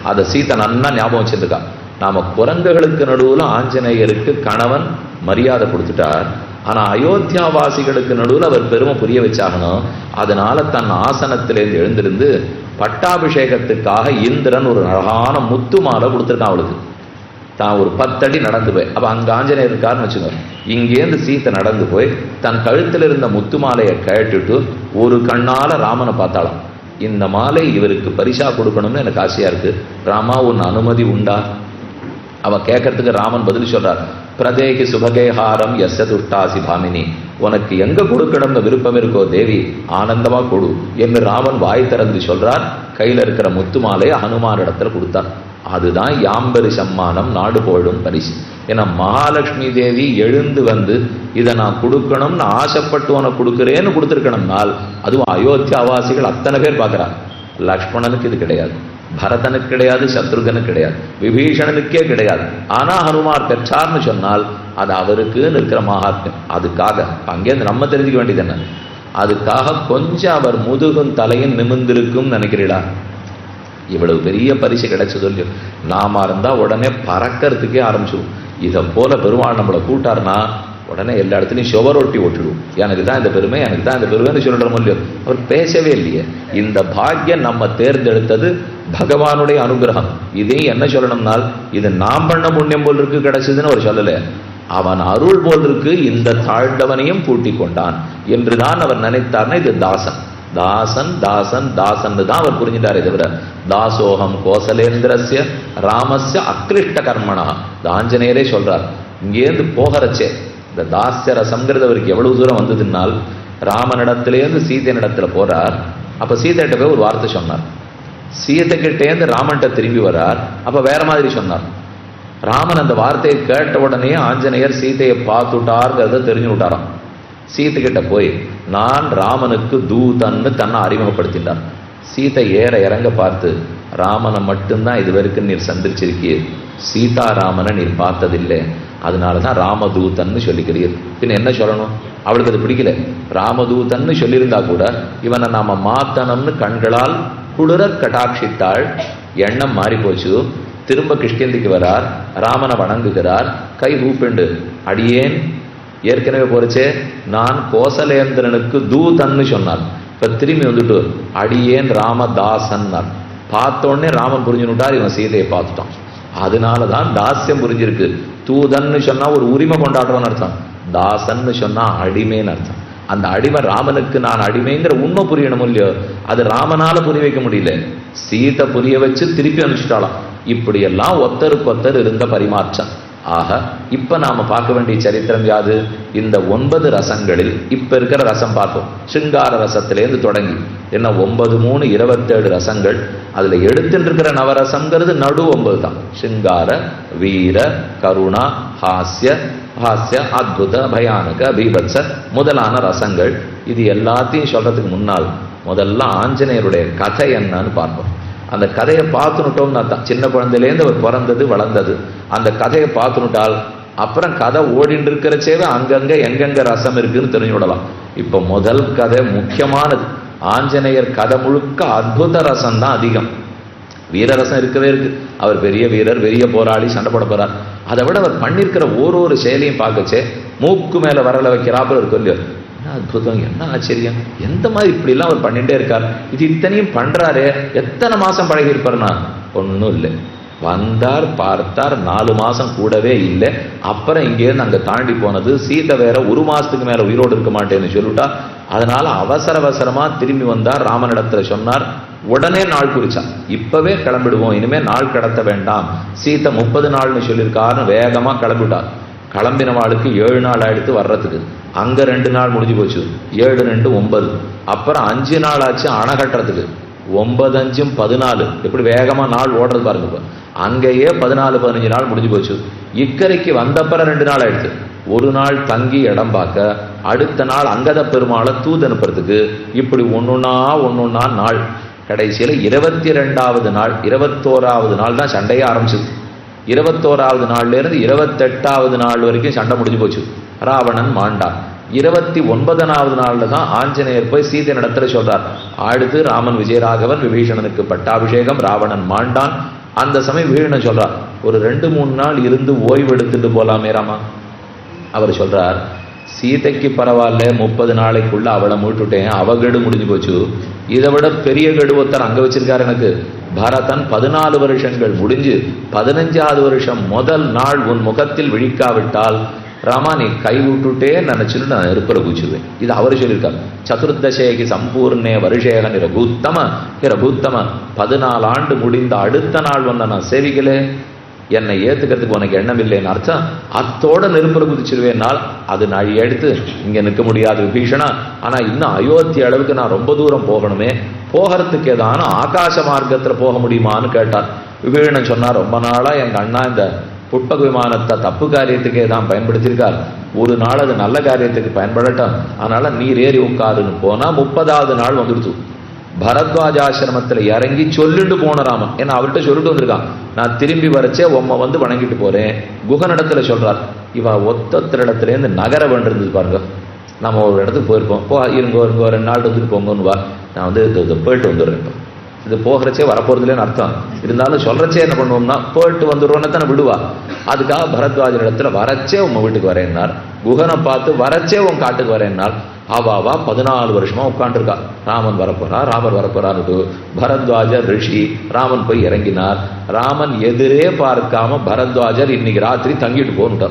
அதை சீதை நன்னா ஞாபகம் வச்சிருக்கா நாம குரங்குகளுக்கு நடுவுல ஆஞ்சநேயருக்கு கணவன் மரியாதை கொடுத்துட்டார் ஆனா அயோத்தியாவாசிகளுக்கு நடுவுல அவர் பெருமை புரிய வச்சாகணும் அதனால தன் ஆசனத்திலேருந்து எழுந்திருந்து பட்டாபிஷேகத்துக்காக இந்திரன் ஒரு அழகான முத்து மாலை கொடுத்துருக்கான் அவளுக்கு தான் ஒரு பத்தடி நடந்து போய் அப்ப அங்க ஆஞ்சநேயர் இருக்காருன்னு வச்சுக்கோங்க இங்கேருந்து சீத்தை நடந்து போய் தன் கழுத்தில் இருந்த முத்து மாலையை கழட்டிட்டு ஒரு கண்ணால ராமனை பார்த்தாளாம் இந்த மாலை இவருக்கு பரிசா கொடுக்கணும்னு எனக்கு ஆசையா இருக்கு ராமா உன் அனுமதி உண்டா அவ கேட்கறதுக்கு ராமன் பதில் சொல்றார் பிரதேகி சுபகேஹாரம் எஸ்ய துஷ்டாசி பாமினி உனக்கு எங்க கொடுக்கணும்னு விருப்பம் இருக்கோ தேவி ஆனந்தமா கொடு என்று ராமன் வாய் திறந்து சொல்றார் கையில இருக்கிற முத்து மாலையை ஹனுமான் இடத்துல கொடுத்தார் அதுதான் யாம்பரி சம்மானம் நாடு போடும் பரிசு ஏன்னா மகாலட்சுமி தேவி எழுந்து வந்து இதை நான் கொடுக்கணும்னு ஆசைப்பட்டு உனக்கு கொடுக்குறேன்னு கொடுத்துருக்கணும்னால் அதுவும் அயோத்தியாவாசிகள் அத்தனை பேர் பார்க்கறா லக்ஷ்மணனுக்கு இது கிடையாது பரதனுக்கு கிடையாது சத்ருகனுக்கு கிடையாது விபீஷணனுக்கே கிடையாது ஆனா ஹனுமார் பெற்றார்னு சொன்னால் அது அவருக்குன்னு இருக்கிற மகாத்மியம் அதுக்காக அங்கேருந்து நம்ம தெரிஞ்சுக்க வேண்டியது என்ன அதுக்காக கொஞ்சம் அவர் முதுகும் தலையும் நிமிர்ந்திருக்கும் நினைக்கிறீடா இவ்வளவு பெரிய பரிசு கிடைச்சது இல்லையோ நாம இருந்தா உடனே பறக்கிறதுக்கே ஆரம்பிச்சிடும் இதை போல பெருமாள் நம்மளை கூட்டாருன்னா உடனே எல்லா இடத்துலையும் சுவரொட்டி ஓட்டிடுவோம் எனக்கு தான் இந்த பெருமை எனக்கு தான் இந்த பெருமைன்னு சொல்லிடுறோம் இல்லையோ அவர் பேசவே இல்லையே இந்த பாக்கியம் நம்ம தேர்ந்தெடுத்தது பகவானுடைய அனுகிரகம் இதையும் என்ன சொல்லணும்னால் இது நாம் பண்ண புண்ணியம் போல் இருக்கு கிடைச்சதுன்னு அவர் சொல்லல அவன் அருள் போல் இருக்கு இந்த தாழ்ந்தவனையும் கூட்டிக் கொண்டான் என்றுதான் அவர் நினைத்தார்னா இது தாசன் தாசன் தாசன் தாசன் தான் அவர் புரிஞ்சிட்டாரே தவிர தாசோகம் கோசலேந்திரஸ்ய ராமஸ்ய அக்லிஷ்ட கர்மணா இந்த ஆஞ்சநேயரே சொல்றார் இங்கேருந்து போகிறச்சே இந்த தாஸ்ய ரசம்ங்கிறது அவருக்கு எவ்வளவு தூரம் வந்ததுனால் ராமனிடத்திலேருந்து சீதையனிடத்துல போறார் அப்ப சீதைகிட்ட போய் ஒரு வார்த்தை சொன்னார் சீதை கிட்டேருந்து ராமன்கிட்ட திரும்பி வரார் அப்ப வேற மாதிரி சொன்னார் ராமன் அந்த வார்த்தையை கேட்ட உடனே ஆஞ்சநேயர் சீதையை பார்த்துட்டார்ங்கிறத தெரிஞ்சு விட்டாராம் சீத்தை கிட்ட போய் நான் ராமனுக்கு தூதன்னு தன்னை அறிமுகப்படுத்தினார் சீத்தை ஏற இறங்க பார்த்து ராமனை மட்டும்தான் இது வரைக்கும் நீர் சந்திச்சிருக்கீர் சீதாராமனை நீர் பார்த்ததில்லை அதனால தான் ராமதூதன்னு சொல்லிக்கிறீர் பின்ன என்ன சொல்லணும் அவளுக்கு அது பிடிக்கல ராமதூதன்னு சொல்லியிருந்தா கூட இவனை நாம மாத்தணும்னு கண்களால் குளிர கட்டாட்சித்தாள் எண்ணம் மாறி போச்சு திரும்ப கிருஷ்ணந்திக்கு வரார் ராமனை வணங்குகிறார் கை ஊப்பிண்டு அடியேன் ஏற்கனவே போறச்சே நான் கோசலேந்திரனுக்கு தூதன்னு சொன்னார் இப்ப திரும்பி வந்துட்டு அடியேன் ராமதாசன்னார் பார்த்த உடனே ராமன் புரிஞ்சுனுட்டார் இவன் சீதையை பார்த்துட்டான் அதனாலதான் தாஸ்யம் புரிஞ்சிருக்கு தூதன்னு சொன்னா ஒரு உரிமை கொண்டாடுறோம்னு அர்த்தம் தாசன்னு சொன்னா அடிமைன்னு அர்த்தம் அந்த அடிமை ராமனுக்கு நான் அடிமைங்கிற உண்மை புரியணும் இல்லையோ அது ராமனால புரிய வைக்க முடியல சீதை புரிய வச்சு திருப்பி அனுப்பிச்சிட்டாலாம் இப்படியெல்லாம் ஒத்தருக்கு ஒத்தர் இருந்த பரிமாற்றம் ஆக இப்ப நாம பார்க்க வேண்டிய சரித்திரம் யாது இந்த ஒன்பது ரசங்களில் இப்ப இருக்கிற ரசம் பார்ப்போம் சிங்கார ரசத்திலேருந்து தொடங்கி என்ன ஒன்பது மூணு இருபத்தேழு ரசங்கள் அதுல எடுத்துட்டு இருக்கிற நவரசம்ங்கிறது நடு ஒன்பது தான் சிங்கார வீர கருணா ஹாஸ்ய ஹாஸ்ய அத்புத பயானக பீபத்ச முதலான ரசங்கள் இது எல்லாத்தையும் சொல்றதுக்கு முன்னால் முதல்ல ஆஞ்சநேயருடைய கதை என்னன்னு பார்ப்போம் அந்த கதையை பார்த்துனுட்டோம்னா தான் சின்ன குழந்தையிலேருந்து அவர் பிறந்தது வளர்ந்தது அந்த கதையை பார்த்துனுட்டால் அப்புறம் கதை ஓடிட்டு இருக்கிறச்சேவே அங்கங்க எங்கெங்க ரசம் இருக்குன்னு தெரிஞ்சு விடலாம் இப்போ முதல் கதை முக்கியமானது ஆஞ்சநேயர் கதை முழுக்க அற்புத ரசம் தான் அதிகம் வீரரசம் இருக்கவே இருக்கு அவர் பெரிய வீரர் பெரிய போராளி சண்டை போட போறார் அதை விட அவர் பண்ணியிருக்கிற ஒரு ஒரு செயலையும் பார்க்கச்சே மூக்கு மேல வரல வைக்கிறாப்புல இருக்கும் இல்லையோ என்ன அற்புதம் என்ன ஆச்சரியம் எந்த மாதிரி இப்படிலாம் அவர் பண்ணிட்டே இருக்கார் இது இத்தனையும் பண்றாரே எத்தனை மாசம் பழகி இருப்பார்னா ஒன்றும் இல்லை வந்தார் பார்த்தார் நாலு மாசம் கூடவே இல்லை அப்புறம் இங்கேருந்து அங்க தாண்டி போனது சீதை வேற ஒரு மாசத்துக்கு மேல உயிரோடு இருக்க மாட்டேன்னு சொல்லிட்டா அதனால அவசர அவசரமா திரும்பி வந்தார் ராமனிடத்துல சொன்னார் உடனே நாள் குறிச்சான் இப்பவே கிளம்பிடுவோம் இனிமே நாள் கடத்த வேண்டாம் சீத்தை முப்பது நாள்னு சொல்லியிருக்காருன்னு வேகமா கிளம்பிட்டார் கிளம்பினவாளுக்கு ஏழு நாள் ஆயிடுத்து வர்றதுக்கு அங்க ரெண்டு நாள் முடிஞ்சு போச்சு ஏழு ரெண்டு ஒன்பது அப்புறம் அஞ்சு நாள் ஆச்சு அணை கட்டுறதுக்கு ஒன்பது அஞ்சும் பதினாலு இப்படி வேகமா நாள் ஓடுறது பாருங்க இப்ப அங்கேயே பதினாலு பதினஞ்சு நாள் முடிஞ்சு போச்சு இக்கரைக்கு வந்தப்பறம் ரெண்டு நாள் ஆயிடுச்சு ஒரு நாள் தங்கி இடம் பார்க்க அடுத்த நாள் அங்கத பெருமாளை தூது அனுப்புறதுக்கு இப்படி ஒன்னொன்னா ஒன்னொன்னா நாள் கடைசியில இருபத்தி ரெண்டாவது நாள் இருபத்தோராவது நாள் தான் சண்டையே ஆரம்பிச்சது இருபத்தோராவது நாள்ல இருந்து இருபத்தெட்டாவது நாள் வரைக்கும் சண்டை முடிஞ்சு போச்சு ராவணன் மாண்டான் இருபத்தி ஒன்பதனாவது நாள்ல தான் ஆஞ்சநேயர் போய் சீதை நடத்துல சொல்றார் அடுத்து ராமன் விஜயராகவன் விபீஷணனுக்கு பட்டாபிஷேகம் ராவணன் மாண்டான் அந்த சமயம் வீழன சொல்றா ஒரு ரெண்டு மூணு நாள் இருந்து ஓய்வு எடுத்துட்டு போலாமே ராமா அவர் சொல்றார் சீதைக்கு பரவாயில்ல முப்பது நாளைக்குள்ள அவளை மீட்டுட்டேன் அவ கெடு முடிஞ்சு போச்சு இதை விட பெரிய கெடு ஒருத்தர் அங்க வச்சிருக்காரு எனக்கு பரதன் பதினாலு வருஷங்கள் முடிஞ்சு பதினஞ்சாவது வருஷம் முதல் நாள் உன் முகத்தில் விழிக்காவிட்டால் ராமா நீ கை விட்டுட்டே நினைச்சுட்டு நான் நெருப்புல குச்சிடுவேன் இது அவர் சொல்லியிருக்கார் சதுர்தசேகி சம்பூர்ணே வருஷேக நிரபூத்தம நிரபூத்தம பதினாலு ஆண்டு முடிந்த அடுத்த நாள் ஒன்ன நான் சேவிக்கலே என்னை ஏத்துக்கிறதுக்கு உனக்கு எண்ணம் இல்லைன்னு அர்த்தம் அத்தோட நெருப்புல குதிச்சிருவேனால் அது நாழி எடுத்து இங்க நிற்க முடியாது விபீஷணா ஆனா இன்னும் அயோத்தி அளவுக்கு நான் ரொம்ப தூரம் போகணுமே போகிறதுக்கு ஏதான ஆகாச மார்க்கத்துல போக முடியுமான்னு கேட்டார் விபீஷணன் சொன்னா ரொம்ப நாளா எங்க அண்ணா இந்த புட்பக விமானத்தை தப்பு காரியத்துக்கே தான் பயன்படுத்தியிருக்கார் ஒரு நாள் அது நல்ல காரியத்துக்கு பயன்படட்டும் அதனால நீர் ஏறி உட்காருன்னு போனா முப்பதாவது நாள் வந்துடுச்சு பரத்வாஜாசிரமத்துல இறங்கி சொல்லிட்டு போன ராமன் ஏன்னா அவர்கிட்ட சொல்லிட்டு வந்திருக்கான் நான் திரும்பி வரச்சே உம்மை வந்து வணங்கிட்டு போறேன் குகனிடத்துல சொல்றார் இவ ஒத்தொத்தர் இடத்துல இருந்து நகர வேண்டியிருந்தது பாருங்க நம்ம ஒரு இடத்துக்கு போயிருப்போம் போ இருங்கோ இருங்கோ ரெண்டு நாள் இருந்துட்டு போங்கன்னு வா நான் வந்து இது- இது போயிட்டு வந்துடுறேன் இப்போ இது போகிறச்சே வரப்போறதுலேன்னு அர்த்தம் இருந்தாலும் சொல்றச்சே என்ன பண்ணுவோம்னா போயிட்டு வந்துடுவோன்னு தானே விடுவா அதுக்காக பரத்வாஜர் இடத்துல வரச்சே உங்க வீட்டுக்கு வரேன்னார் குகனை பார்த்து வரச்சே உன் காட்டுக்கு வரேன்னார் ஆவாவா பதினாலு வருஷமா உட்காந்துருக்கா ராமன் வரப்போறா ராமர் வரப்போறான்னு பரத்வாஜர் ரிஷி ராமன் போய் இறங்கினார் ராமன் எதிரே பார்க்காம பரத்வாஜர் இன்னைக்கு ராத்திரி தங்கிட்டு போன்ட்டார்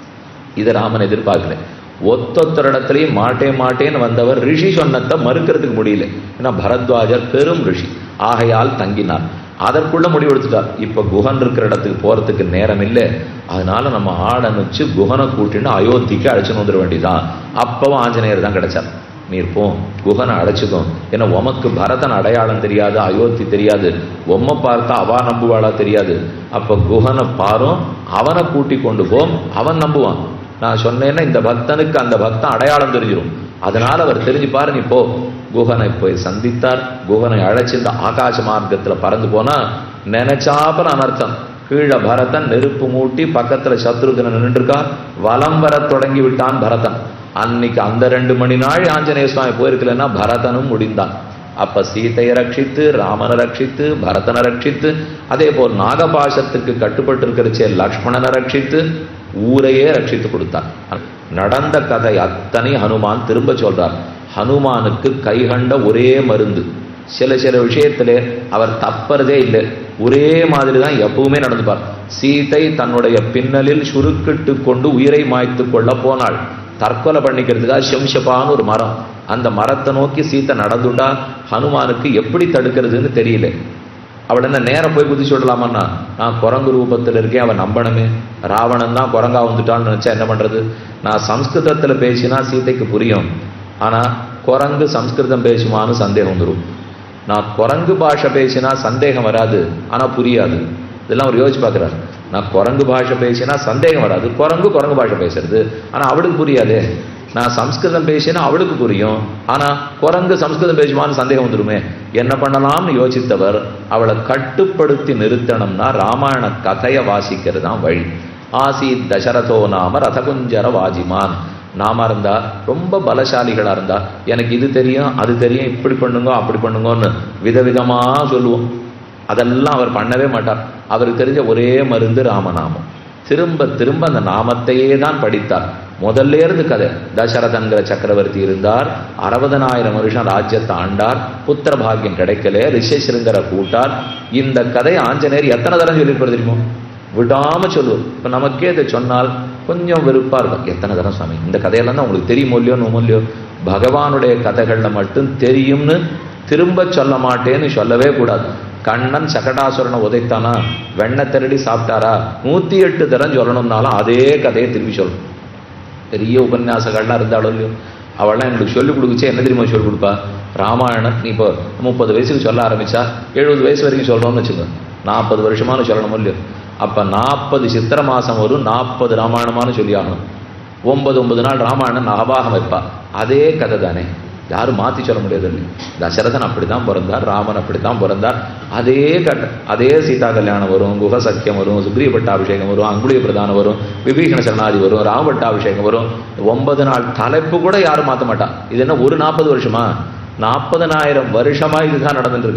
இதை ராமன் எதிர்பார்க்கல ஒத்தொத்தர் இடத்துலயும் மாட்டே மாட்டேன்னு வந்தவர் ரிஷி சொன்னதை மறுக்கிறதுக்கு முடியல ஏன்னா பரத்வாஜர் பெரும் ரிஷி ஆகையால் தங்கினார் அதற்குள்ள முடிவெடுத்துட்டார் இப்ப குகன் இருக்கிற இடத்துக்கு போறதுக்கு நேரம் இல்லை அதனால நம்ம ஆள் அனுப்பிச்சு குகனை கூட்டின்னு அயோத்திக்கு அழைச்சுன்னு வந்துட வேண்டியதான் அப்பவும் ஆஞ்சநேயர் தான் கிடைச்சார் நீர் போ குகனை அடைச்சுக்கும் ஏன்னா உமக்கு பரதன் அடையாளம் தெரியாது அயோத்தி தெரியாது உம்மை பார்த்தா அவா நம்புவாளா தெரியாது அப்ப குகனை பாரும் அவனை கூட்டி கொண்டு போம் அவன் நம்புவான் நான் சொன்னேன்னா இந்த பக்தனுக்கு அந்த பக்தன் அடையாளம் தெரிஞ்சிடும் அதனால அவர் தெரிஞ்சு பாரு நீ போ குகனை போய் சந்தித்தார் குகனை அழைச்சு இந்த ஆகாச மார்க்கத்துல பறந்து போனா நினைச்சாப்பல அனர்த்தம் கீழே பரதன் நெருப்பு மூட்டி பக்கத்துல சத்ருகன் நின்றுருக்கா வலம் வர தொடங்கி விட்டான் பரதன் அன்னைக்கு அந்த ரெண்டு மணி நாள் ஆஞ்சநேய சுவாமி போயிருக்கலன்னா பரதனும் முடிந்தான் அப்ப சீதையை ரட்சித்து ராமனை ரட்சித்து பரதனை ரட்சித்து அதே போல் நாகபாசத்துக்கு கட்டுப்பட்டு இருக்கிறச்சே லக்ஷ்மணனை ரட்சித்து ஊரையே ரட்சித்து கொடுத்தார் நடந்த கதை அத்தனை ஹனுமான் திரும்ப சொல்றார் ஹனுமானுக்கு கைகண்ட ஒரே மருந்து சில சில விஷயத்திலே அவர் தப்பறதே இல்லை ஒரே மாதிரி தான் எப்பவுமே நடந்துப்பார் சீதை தன்னுடைய பின்னலில் சுருக்கிட்டு கொண்டு உயிரை மாய்த்து கொள்ள போனாள் தற்கொலை பண்ணிக்கிறதுக்காக செம்சப்பான்னு ஒரு மரம் அந்த மரத்தை நோக்கி சீத்தை நடந்துட்டா ஹனுமானுக்கு எப்படி தடுக்கிறதுன்னு தெரியல அவள் என்ன நேரம் போய் குதிச்சு விடலாமான்னா நான் குரங்கு ரூபத்தில் இருக்கேன் அவன் நம்பணுமே ராவணன் தான் குரங்கா வந்துட்டான்னு நினைச்சா என்ன பண்றது நான் சம்ஸ்கிருதத்துல பேசினா சீதைக்கு புரியும் ஆனா குரங்கு சம்ஸ்கிருதம் பேசுமான்னு சந்தேகம் வந்துடும் நான் குரங்கு பாஷை பேசினா சந்தேகம் வராது ஆனா புரியாது இதெல்லாம் அவர் யோசிச்சு பார்க்குறாரு நான் குரங்கு பாஷை பேசினா சந்தேகம் வராது குரங்கு குரங்கு பாஷை பேசுறது ஆனா அவளுக்கு புரியாதே நான் சம்ஸ்கிருதம் பேசினா அவளுக்கு புரியும் ஆனா குரங்கு சம்ஸ்கிருதம் பேசுமான்னு சந்தேகம் வந்துருமே என்ன பண்ணலாம்னு யோசித்தவர் அவளை கட்டுப்படுத்தி நிறுத்தணும்னா ராமாயண கதையை வாசிக்கிறது தான் வழி ஆசீத் தசரதோ நாம ரதகுஞ்சர வாஜிமான் நாம இருந்தா ரொம்ப பலசாலிகளா இருந்தா எனக்கு இது தெரியும் அது தெரியும் இப்படி பண்ணுங்க அப்படி பண்ணுங்கன்னு விதவிதமா சொல்லுவோம் அதெல்லாம் அவர் பண்ணவே மாட்டார் அவருக்கு தெரிஞ்ச ஒரே மருந்து ராமநாமம் திரும்ப திரும்ப அந்த நாமத்தையே தான் படித்தார் முதல்ல இருந்து கதை தசரதன்கிற சக்கரவர்த்தி இருந்தார் அறுபதனாயிரம் வருஷம் ராஜ்யத்தை ஆண்டார் புத்திர பாக்கியம் கிடைக்கல ரிஷசிருங்கரை கூட்டார் இந்த கதை ஆஞ்சநேயர் எத்தனை தரம் சொல்லியிருப்பார் தெரியுமோ விடாம சொல்லுவோம் இப்ப நமக்கே இதை சொன்னால் கொஞ்சம் வெறுப்பா இருக்கும் எத்தனை தரம் சுவாமி இந்த கதையெல்லாம் தான் உங்களுக்கு தெரியுமோ இல்லையோ நோமோ இல்லையோ பகவானுடைய கதைகள்ல மட்டும் தெரியும்னு திரும்ப சொல்ல மாட்டேன்னு சொல்லவே கூடாது கண்ணன் சகடாசுரனை உதைத்தானா வெண்ணை திருடி சாப்பிட்டாரா நூத்தி எட்டு தரம் சொல்லணும்னாலும் அதே கதையை திரும்பி சொல்லணும் பெரிய உபன்யாசங்கள்லாம் இருந்தாலும் இல்லையோ அவள்லாம் எங்களுக்கு சொல்லிக் கொடுக்குச்சே என்ன தெரியுமா சொல்லிக் கொடுப்பா ராமாயணம் நீ இப்போ முப்பது வயசுக்கு சொல்ல ஆரம்பிச்சா எழுபது வயசு வரைக்கும் சொல்றோம்னு வச்சுக்கோ நாற்பது வருஷமானு சொல்லணும் இல்லையோ அப்ப நாற்பது சித்திர மாசம் வரும் நாற்பது ராமாயணமானு சொல்லி ஆகணும் ஒன்பது ஒன்பது நாள் ராமாயணம் நகபாகம் வைப்பா அதே கதை தானே யாரும் மாத்தி சொல்ல முடியாது இல்லை தசரதன் அப்படித்தான் பிறந்தார் ராமன் அப்படித்தான் பிறந்தார் அதே கட்ட அதே சீதா கல்யாணம் வரும் குக சக்கியம் வரும் சுக்ரீவ பட்டாபிஷேகம் வரும் அங்குளிய பிரதானம் வரும் விபீஷண சரணாதி வரும் ராம பட்டாபிஷேகம் வரும் ஒன்பது நாள் தலைப்பு கூட யாரும் மாத்த மாட்டா இது என்ன ஒரு நாற்பது வருஷமா நாற்பதனாயிரம் வருஷமா இதுதான் நடந்துட்டு இருக்கு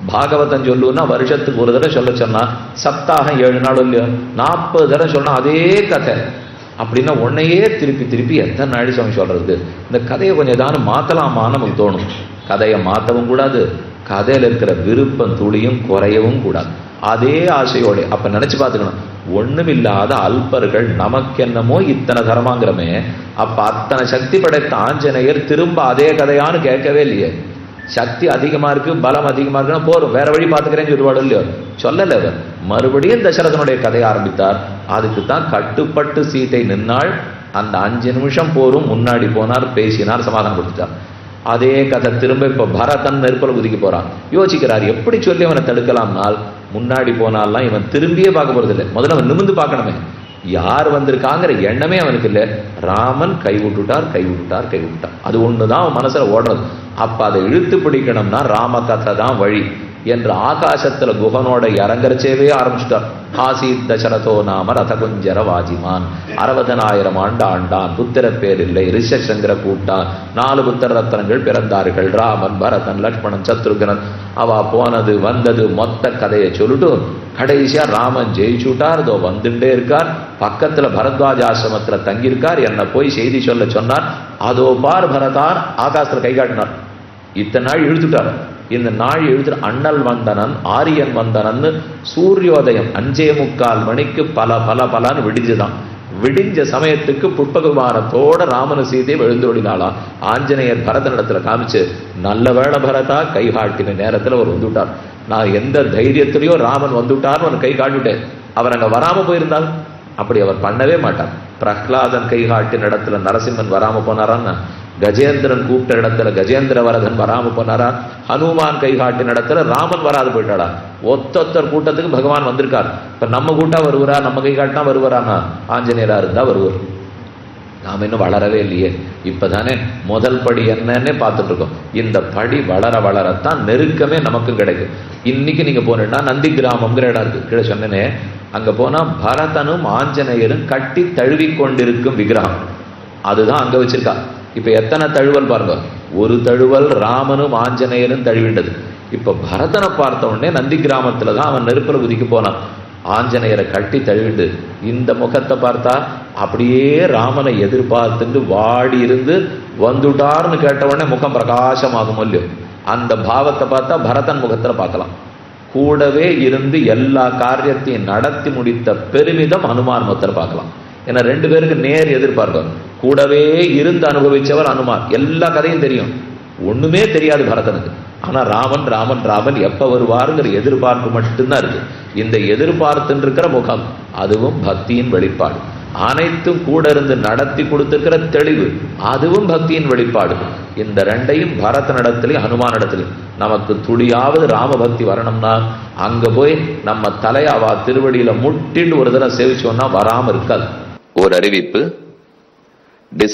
பாகவதம் சொல்லுன்னா வருஷத்துக்கு ஒரு தடவை சொல்ல சொன்னா சப்தாகம் ஏழு நாள் இல்லையோ நாற்பது தடவை சொன்னா அதே கதை அப்படின்னா உன்னையே திருப்பி திருப்பி எத்தனை நாள் சுவாமி சொல்றது இந்த கதையை கொஞ்சம் ஏதாவது மாத்தலாமான்னு நமக்கு தோணும் கதையை மாத்தவும் கூடாது கதையில இருக்கிற விருப்பம் துளியும் குறையவும் கூடாது அதே ஆசையோட அப்ப நினைச்சு பார்த்துக்கணும் ஒண்ணுமில்லாத அல்பர்கள் நமக்கென்னமோ இத்தனை தரமாங்கிறமே அப்ப அத்தனை சக்தி படைத்த ஆஞ்சநேயர் திரும்ப அதே கதையான்னு கேட்கவே இல்லையே சக்தி அதிகமா இருக்கு பலம் அதிகமா இருக்குன்னா போறோம் வேற வழி பார்த்துக்கிறேன்னு சொல்லுவாடு இல்லையோ சொல்லல அவர் மறுபடியும் தசரதனுடைய கதையை ஆரம்பித்தார் அதுக்கு தான் கட்டுப்பட்டு சீட்டை நின்னாள் அந்த அஞ்சு நிமிஷம் போரும் முன்னாடி போனார் பேசினார் சமாதானம் கொடுத்துட்டார் அதே கதை திரும்ப இப்ப பரதன் நெருப்பல குதிக்க போறான் யோசிக்கிறார் எப்படி சொல்லி அவனை தடுக்கலாம்னால் முன்னாடி போனாலாம் இவன் திரும்பியே பார்க்க போறது இல்லை முதல்ல அவன் நிமிந்து பார்க்கணுமே யார் வந்திருக்காங்கிற எண்ணமே அவனுக்கு இல்லை ராமன் கை விட்டுட்டார் கை விட்டுட்டார் கை விட்டுட்டார் அது ஒண்ணுதான் அவன் மனசுல ஓடுறது அப்ப அதை இழுத்து பிடிக்கணும்னா ராம கதை தான் வழி என்று ஆகாசத்துல குகனோட இறங்கறச்சேவே ஆரம்பிச்சிட்டார் ஆசீத் தசரதோ நாம ரதகுஞ்சர வாஜிமான் அறுபதனாயிரம் ஆண்டு ஆண்டான் புத்திர பேர் இல்லை ரிஷசங்கர கூட்டான் நாலு புத்திர ரத்னங்கள் பிறந்தார்கள் ராமன் பரதன் லக்ஷ்மணன் சத்ருகனன் அவ போனது வந்தது மொத்த கதையை சொல்லிட்டு கடைசியா ராமன் ஜெயிச்சுட்டார் இதோ வந்துட்டே இருக்கார் பக்கத்துல பரத்வாஜ ஆசிரமத்துல தங்கியிருக்கார் என்ன போய் செய்தி சொல்ல சொன்னார் அதோ பார் பரதார் ஆகாசத்துல கை காட்டினார் இத்தனை நாள் இழுத்துட்டார் இந்த நாள் இழுத்து அண்ணல் வந்தனன் ஆரியன் வந்தனன்னு சூரியோதயம் அஞ்சே முக்கால் மணிக்கு பல பல பலன்னு விடிஞ்சுதான் விடிஞ்ச சமயத்துக்கு புட்பகுமானத்தோட ராமன சீதையை எழுந்தோடினாளா ஆஞ்சநேயர் பரதனிடத்துல காமிச்சு நல்ல வேளை பரதா கை காட்டின நேரத்துல அவர் வந்துட்டார் நான் எந்த தைரியத்திலையோ ராமன் வந்துட்டார்னு அவன் கை காட்டிவிட்டேன் அவர் அங்க வராம போயிருந்தால் அப்படி அவர் பண்ணவே மாட்டார் பிரஹ்லாதன் கை காட்டின இடத்துல நரசிம்மன் வராம போனாரான்னா கஜேந்திரன் கூப்பிட்ட இடத்துல கஜேந்திர வரதன் வராம போனாரா ஹனுமான் கை காட்டின இடத்துல ராமன் வராது போயிட்டாடா ஒத்தொத்தர் கூட்டத்துக்கு பகவான் வந்திருக்கார் இப்ப நம்ம கூட்டா வருவாரா நம்ம கை காட்டினா வருவாரானா ஆஞ்சநேயரா இருந்தா வருவார் நாம் இன்னும் வளரவே இல்லையே இப்பதானே முதல் படி என்னன்னே பார்த்துட்டு இருக்கோம் இந்த படி வளர வளரத்தான் நெருக்கமே நமக்கும் கிடைக்கும் இன்னைக்கு நீங்க போனீங்கன்னா நந்தி கிராமம்ங்கிற இடம் இருக்கு கீழே சொன்னேனே அங்க போனா பரதனும் ஆஞ்சநேயரும் கட்டி தழுவி கொண்டிருக்கும் விக்கிரகம் அதுதான் அங்க வச்சிருக்கா இப்ப எத்தனை தழுவல் பாருங்க ஒரு தழுவல் ராமனும் ஆஞ்சநேயரும் தழுவிண்டது இப்ப பரதனை பார்த்த உடனே நந்தி கிராமத்துல தான் அவன் நெருப்புல குதிக்க போனான் ஆஞ்சநேயரை கட்டி தழுவிண்டு இந்த முகத்தை பார்த்தா அப்படியே ராமனை எதிர்பார்த்துட்டு வாடி இருந்து வந்துட்டார்னு கேட்ட உடனே முகம் பிரகாசமாகும் இல்லையோ அந்த பாவத்தை பார்த்தா பரதன் முகத்துல பார்க்கலாம் கூடவே இருந்து எல்லா காரியத்தையும் நடத்தி முடித்த பெருமிதம் ஹனுமான் முகத்துல பார்க்கலாம் ஏன்னா ரெண்டு பேருக்கு நேர் எதிர்பார்க்கும் கூடவே இருந்து அனுபவிச்சவர் அனுமான் எல்லா கதையும் தெரியும் ஒண்ணுமே தெரியாது பரதனுக்கு ஆனா ராமன் ராமன் ராமன் எப்ப வருவாருங்கிற எதிர்பார்ப்பு மட்டும்தான் இருக்கு இந்த எதிர்பார்த்துன்னு இருக்கிற முகம் அதுவும் பக்தியின் வெளிப்பாடு அனைத்தும் கூட இருந்து நடத்தி கொடுத்திருக்கிற தெளிவு அதுவும் பக்தியின் வெளிப்பாடு இந்த ரெண்டையும் பரத நடத்திலையும் ஹனுமான் இடத்துலையும் நமக்கு துளியாவது ராம பக்தி வரணும்னா அங்க போய் நம்ம தலையாவா திருவடியில முட்டின்னு ஒரு தடவை சேவிச்சோம்னா வராம இருக்காது ஓர் அறிவிப்பு